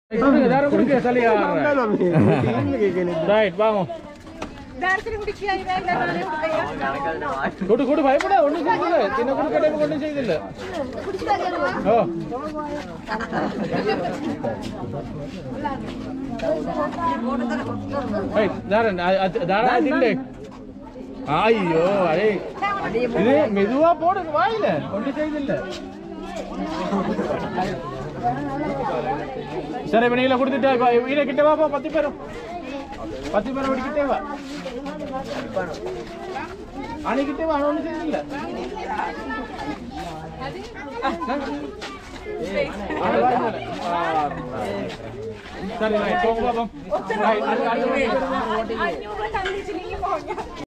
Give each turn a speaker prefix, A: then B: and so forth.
A: கொடுங்க தாரம் கொடுங்க சளியா ரைட் வாங்க
B: ദാരത്തിന് കുടിക്കുക ഇതല്ല നാളെ കുടിക്കുക
A: கொடு கொடு பயப்பட ஒண்ணும் செய்யல சின்ன கொடுக்கட்டே ஒண்ணும் செய்தில்ல ஓ ஏய் தாரன் தாரா அதில்லை ஐயோ அடே இது மெதுவா போடுங்க வாயில ஒண்ணும் செய்தில்ல சரி இப்ப நீங்கள கொடுத்துட்டா இப்ப வீட கிட்ட வாப்பா பத்து பேரும் பத்து பேரும் ஓடிக்கிட்டே வா அணைக்கிட்டே வா ஒண்ணும் செய்தில்ல சரி ரைட் போங்க பாப்போம் ரைட்
B: അഞ്ഞൂറ് കണ്ടിച്ചില്ലെങ്കിൽ പോകാം